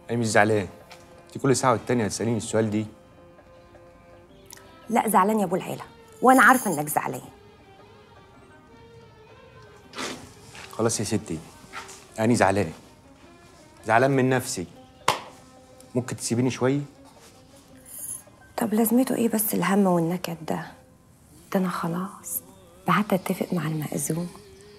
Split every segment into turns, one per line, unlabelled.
انا مش زعلان انت كل ساعه والتانيه هتساليني السؤال دي
لا زعلان يا ابو العيله وانا عارفه انك زعلان
خلاص يا ستي انا زعلان زعلان من نفسي ممكن تسيبيني شويه
طب لازمته ايه بس الهم والنكد ده ده انا خلاص بعت اتفق مع المأذون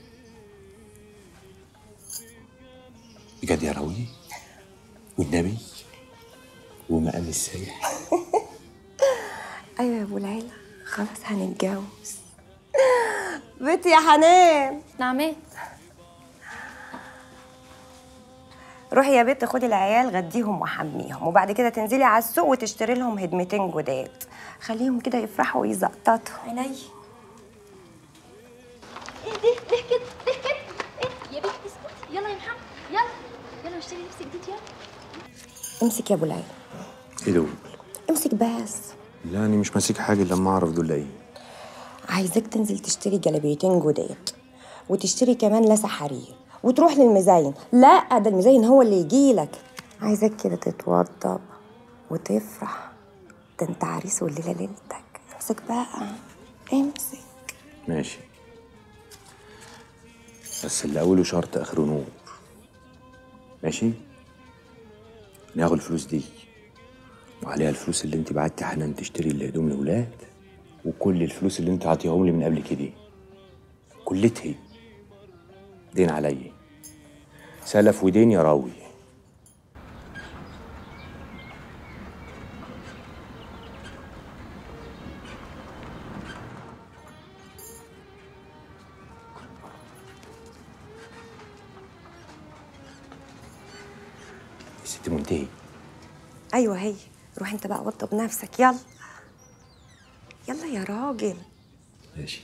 بجد يا راوي والنبي ومقام السايح
ايوه يا ابو العيله خلاص هنتجوز بنتي يا حنان
نعم
روحي يا بنت خدي العيال غديهم وحميهم وبعد كده تنزلي على السوق وتشتري لهم هدمتين جداد خليهم كده يفرحوا ويزقططوا
عيني ايه ده ليه كده ليه كده ايه يا بنت اسكتي يلا يا محمد يلا يلا اشتري لبس جديد يلا
امسك يا ابو العيله
ايه دول
امسك بس
لا انا مش ماسك حاجه الا لما اعرف دول ايه
عايزاك تنزل تشتري جلابيتين جداد وتشتري كمان لسه حرير وتروح للمزين لا ده المزين هو اللي يجيلك عايزاك كده تتوضب وتفرح ده انت عريس والليله ليلتك امسك بقى امسك
ماشي بس اللي اوله شرط اخره نور ماشي ناخد الفلوس دي وعليها الفلوس اللي انت بعتي حنان تشتري الهدوم للولاد وكل الفلوس اللي انت عطيهم لي من قبل كده كلتها دين عليا سلف ودين يا راوي يا ست منتهي
ايوه هي روح انت بقى وضب نفسك يلا يلا يا راجل
ماشي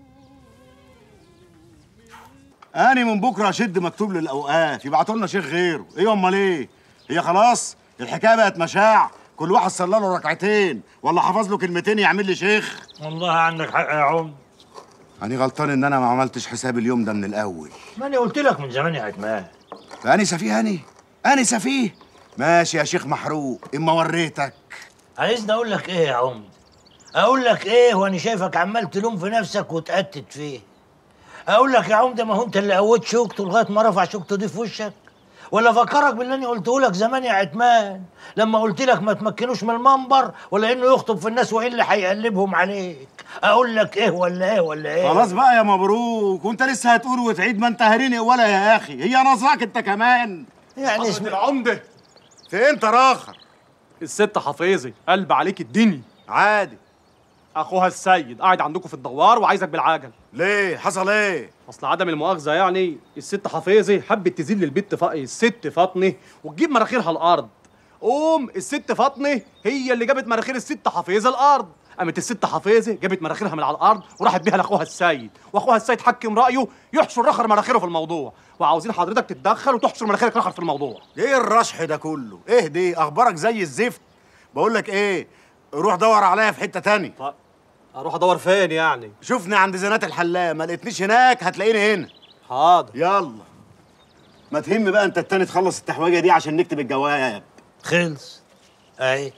اني من بكره اشد مكتوب للاوقاف يبعتوا لنا شيخ غيره ايه امال ايه هي خلاص الحكايه بقت مشاع كل واحد صلى له ركعتين ولا حفظ له كلمتين يعمل لي شيخ
والله عندك حق يا عم
انا غلطان ان انا ما عملتش حساب اليوم ده من الاول
ما انا قلت لك من زمان يا عتمان
فاني سفيه اني اني سفيه ماشي يا شيخ محروق اما وريتك
عايزني اقول لك ايه يا عم اقول لك ايه وانا شايفك عمال تلوم في نفسك وتأتت فيه اقول لك يا عمده ما هو انت اللي قويت شوكته لغايه ما رفع شوكته دي في وشك ولا فكرك باللي انا قلته لك زمان يا عتمان لما قلت لك ما تمكنوش من المنبر ولا انه يخطب في الناس وايه اللي هيقلبهم عليك اقول لك ايه ولا ايه ولا ايه
خلاص بقى يا مبروك وانت لسه هتقول وتعيد ما انت هريني ولا يا اخي هي ناصاك انت كمان
يعني اسم
العمده فين تراخر
الست حفيظي قلب عليك الدنيا
عادي
اخوها السيد قاعد عندكم في الدوار وعايزك بالعجل
ليه حصل ايه
اصل عدم المؤاخذه يعني الست حفيظي حبت تزيل البت ف... الست فاطمه وتجيب مراخيرها الارض قوم الست فاطمه هي اللي جابت مراخير الست حفيظه الارض قامت الست حفيظه جابت مراخيرها من على الارض وراحت بيها لاخوها السيد واخوها السيد حكم رايه يحشر رخر مراخيره في الموضوع وعاوزين حضرتك تتدخل وتحشر مراخيرك رخر في الموضوع
ايه الرشح ده كله ايه دي اخبارك زي الزفت بقول لك ايه روح دور عليا في حته تاني
طيب اروح ادور فين يعني
شوفني عند زنات الحلاق ما لقيتنيش هناك هتلاقيني هنا
حاضر
يلا ما تهم بقى انت التاني تخلص التحويجه دي عشان نكتب الجواب
خلص اهي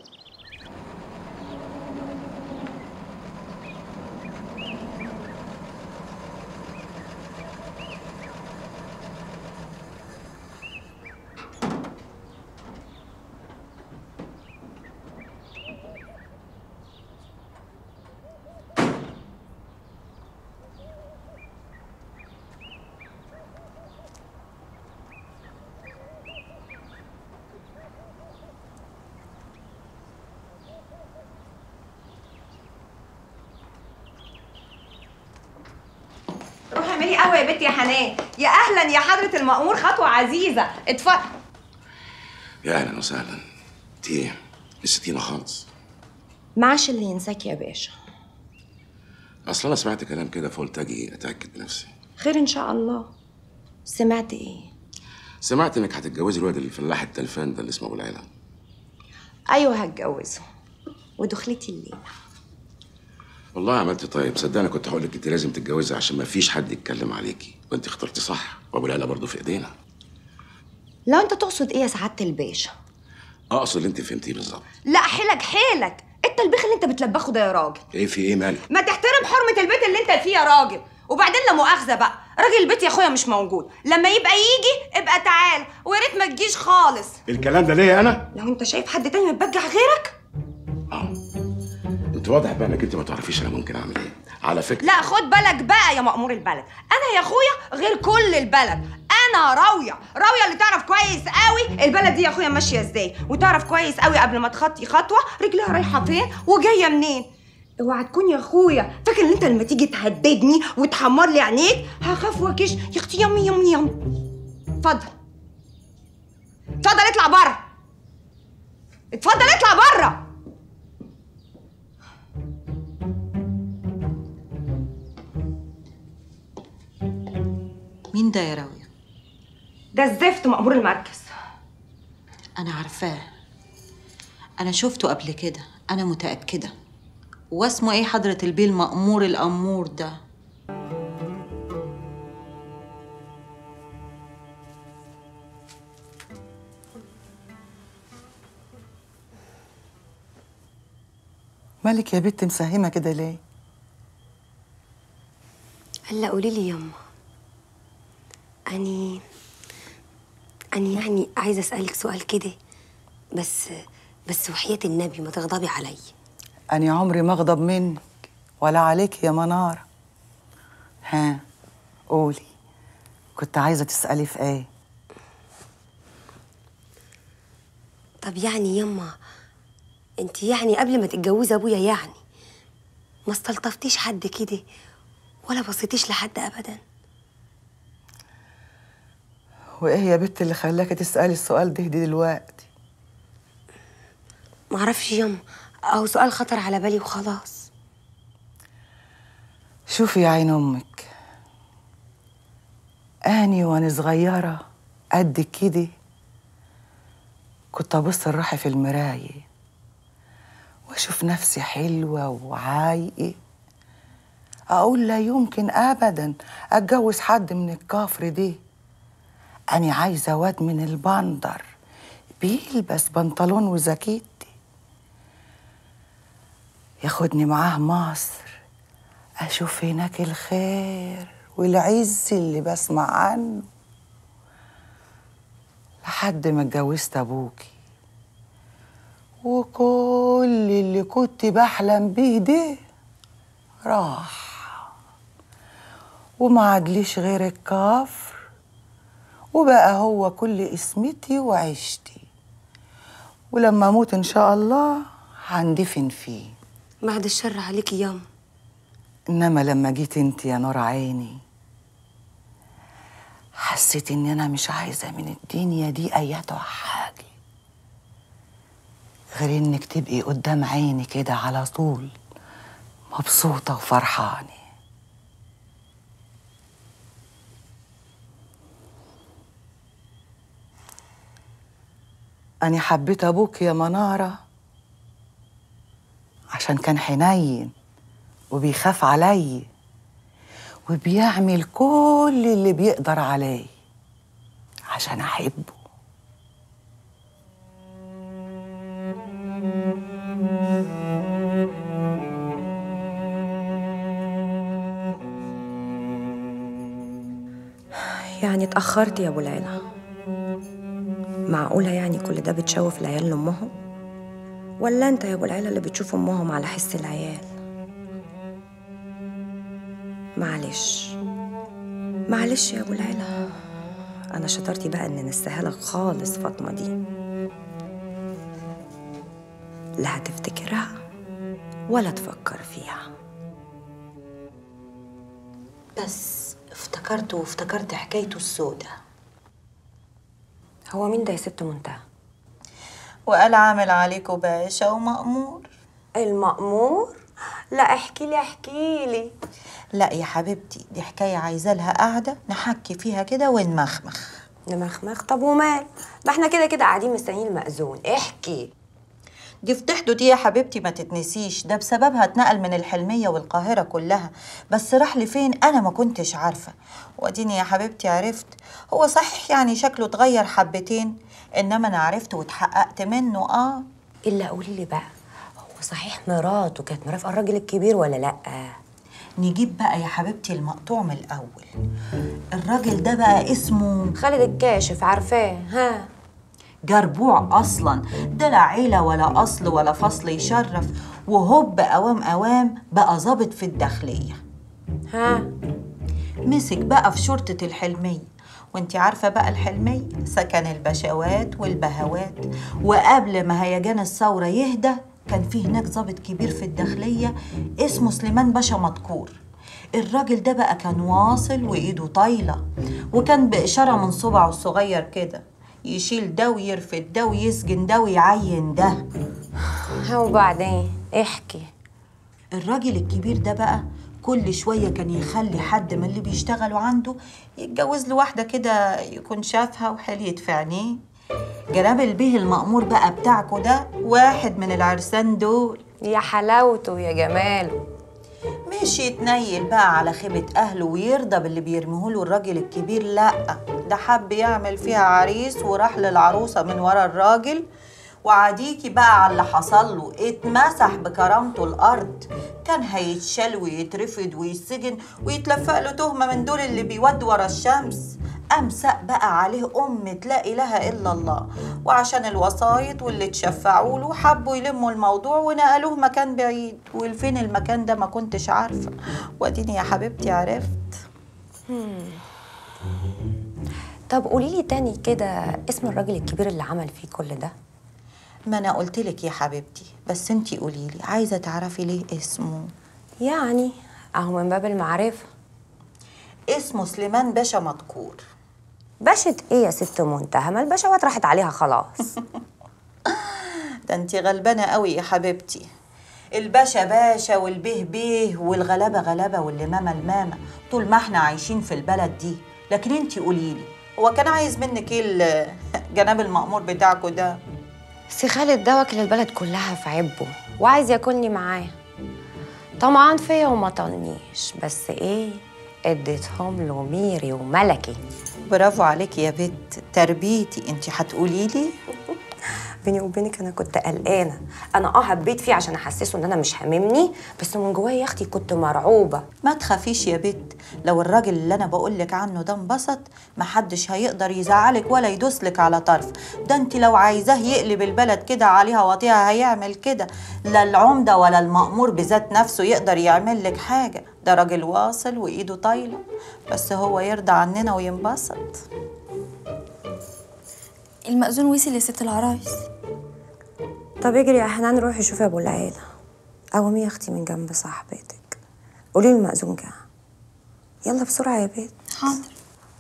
روحي اعملي قهوه يا بنتي يا حنان يا اهلا يا حضره المأمور خطوه عزيزه اتفضل
يا اهلا وسهلا انت ايه نسيتينا خالص
معاش اللي ينساك يا باشا
اصل انا سمعت كلام كده فقلت اجي اتاكد بنفسي
خير ان شاء الله سمعت ايه
سمعت انك هتتجوزي الواد الفلاح التلفان ده اللي اسمه ابو العيله
ايوه هتجوزه ودخلتي الليله
والله عملت طيب صدقني كنت هقول لك انت لازم تتجوزي عشان ما فيش حد يتكلم عليكي وانت اخترتي صح وابو العيله برضه في ايدينا
لا انت تقصد ايه يا سعاده الباشا
اقصد اللي انت فهمتيه بالظبط
لا حيلك حيلك التلبيخ اللي انت بتلبخه ده يا راجل
ايه في ايه مالك
ما تحترم حرمه البيت اللي انت فيه يا راجل وبعدين لا مؤاخذه بقى راجل البيت يا اخويا مش موجود لما يبقى يجي ابقى تعال ويا ريت ما تجيش خالص
الكلام ده ليه انا
لو انت شايف حد تاني متبجح غيرك
انت واضح بقى انك انت ما تعرفيش انا ممكن اعمل ايه على فكره
لا خد بالك بقى يا مأمور البلد انا يا اخويا غير كل البلد انا راويه راويه اللي تعرف كويس قوي البلد دي يا اخويا ماشيه ازاي وتعرف كويس قوي قبل ما تخطي خطوه رجلها رايحه فين وجايه منين اوعى تكون يا اخويا فاكر ان انت لما تيجي تهددني وتحمر لي عينيك هخاف واكش يا اختي يمي يمي يمي اتفضل اتفضل اطلع بره اتفضل اطلع بره
مين ده يا راوية؟
ده الزفت مأمور المركز
أنا عارفاه أنا شفته قبل كده أنا متأكدة واسمه إيه حضرة البيه المأمور الأمور ده؟
مالك يا بنت مساهمة كده ليه؟
هلا قولي لي يما أني أني يعني عايزة أسألك سؤال كده بس بس وحياة النبي ما تغضبي علي
أنا عمري ما أغضب منك ولا عليك يا منارة ها قولي كنت عايزة تسألي في إيه؟
طب يعني يما انت يعني قبل ما تتجوزي ابويا يعني ما استلطفتيش حد كده ولا بصيتيش لحد ابدا
وإيه يا بنت اللي خلاكي تسألي السؤال ده دلوقتي؟
معرفش يما او سؤال خطر على بالي وخلاص
شوفي يا عين أمك أني وأنا صغيرة قد كده كنت أبص لروحي في المراية وأشوف نفسي حلوة وعايقة أقول لا يمكن أبدا أتجوز حد من الكفر دي أنا عايزة واد من البندر بيلبس بنطلون وزاكيتي ياخدني معاه مصر أشوف هناك الخير والعز اللي بسمع عنه لحد ما اتجوزت أبوكي وكل اللي كنت بحلم بيه ده راح وما عادليش غير الكفر وبقى هو كل اسمتي وعيشتي ولما اموت ان شاء الله هندفن فيه
بعد الشر عليكي ياما
انما لما جيت انت يا نور عيني حسيت ان انا مش عايزه من الدنيا دي اياتها حاجه غير انك تبقي قدام عيني كده على طول مبسوطه وفرحانه أنا حبيت أبوك يا منارة عشان كان حنين وبيخاف علي وبيعمل كل اللي بيقدر عليه عشان أحبه
يعني اتأخرت يا أبو العلا معقولة يعني كل ده بتشوف العيال لأمهم؟ ولا أنت يا أبو العلا اللي بتشوف أمهم على حس العيال؟ معلش معلش يا أبو العلا أنا شطارتي بقى إن نستاهلك خالص فاطمة دي لا هتفتكرها ولا تفكر فيها
بس افتكرته وافتكرت حكايته السودة
هو مين ده يا ست منتهى؟
وقال عامل عليكوا باشا ومأمور
المأمور؟ لا احكي لي احكي لي
لا يا حبيبتي دي حكاية عايزة لها قعدة نحكي فيها كده ونمخمخ
نمخمخ طب ومال؟ ده احنا كده كده قاعدين مستنيين المأذون احكي
دي فضحته دي يا حبيبتي ما تتنسيش ده بسببها اتنقل من الحلمية والقاهرة كلها بس راح لفين أنا ما كنتش عارفة واديني يا حبيبتي عرفت هو صحيح يعني شكله اتغير حبتين إنما أنا عرفت واتحققت منه آه
الا قولي لي بقى هو صحيح مراته كانت مرافقه الراجل الكبير ولا لا
نجيب بقى يا حبيبتي المقطوع من الأول الراجل ده بقى اسمه
خالد الكاشف عارفاه ها
جربوع اصلا ده لا عيله ولا اصل ولا فصل يشرف وهوب اوام اوام بقى ظابط في الداخليه
ها
مسك بقى في شرطه الحلميه وانتي عارفه بقى الحلميه سكن البشوات والبهوات وقبل ما هيجان الثوره يهدى كان في هناك ظابط كبير في الداخليه اسمه سليمان باشا مدكور الراجل ده بقى كان واصل وايده طايله وكان باشاره من صبعه الصغير كده يشيل ده ويرفد ده ويسجن ده ويعين ده
ها وبعدين احكي
الراجل الكبير ده بقى كل شوية كان يخلي حد من اللي بيشتغلوا عنده يتجوز له واحدة كده يكون شافها وحليت في عينيه جناب البيه المأمور بقى بتاعكو ده واحد من العرسان دول
يا حلاوته يا جماله
مش يتنيل بقى على خيبة أهله ويرضى باللي بيرميهوله الراجل الكبير لأ ده حب يعمل فيها عريس وراح للعروسة من ورا الراجل وعديكي بقى على اللي حصل له اتمسح بكرامته الأرض كان هيتشال ويترفد ويتسجن ويتلفق له تهمة من دول اللي بيودوا ورا الشمس أمسق بقى عليه أم لا إله إلا الله وعشان الوسايط واللي اتشفعوا له حبوا يلموا الموضوع ونقلوه مكان بعيد والفين المكان ده ما كنتش عارفة واديني يا حبيبتي عرفت
طب قولي لي تاني كده اسم الراجل الكبير اللي عمل فيه كل ده
ما أنا قلتلك يا حبيبتي بس انتي قوليلي عايزة تعرفي ليه اسمه
يعني اهو من باب المعرفه
اسمه سليمان باشا مدكور
باشا ايه يا ست منتهى ما البشوات راحت عليها خلاص
ده انتي غلبانة قوي يا حبيبتي الباشا باشا والبيه بيه والغلابة غلابة واللمامة المامة طول ما احنا عايشين في البلد دي لكن انتي قوليلي هو كان عايز منك ايه ال- جناب المأمور بتاعكو ده
سي خالد ده واكل البلد كلها في عبه وعايز ياكلني معاه طمعان فيا وما طنيش بس ايه اديتهم له ميري وملكي
برافو عليكي يا بت تربيتي انتي هتقوليلي
بيني وبينك انا كنت قلقانه انا اه هبيت فيه عشان احسسه ان انا مش هاممني بس من جوايا يا اختي كنت مرعوبه
ما تخافيش يا بت لو الراجل اللي انا بقولك عنه ده انبسط محدش هيقدر يزعلك ولا يدوسلك على طرف ده انت لو عايزاه يقلب البلد كده عليها واطيها هيعمل كده لا العمدة ولا المأمور بذات نفسه يقدر يعمل لك حاجة ده راجل واصل وإيده طايلة بس هو يرضى عننا وينبسط
المأذون وصل يا ست العرايس
طب اجري يا حنان روحي شوفي ابو العيله قومي يا اختي من جنب صاحبتك قولي له المأذون جه يلا بسرعه يا بيت
حاضر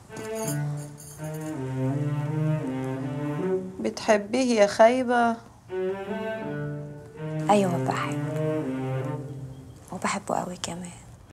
بتحبيه يا خايبة
ايوه بحبه وبحبه قوي كمان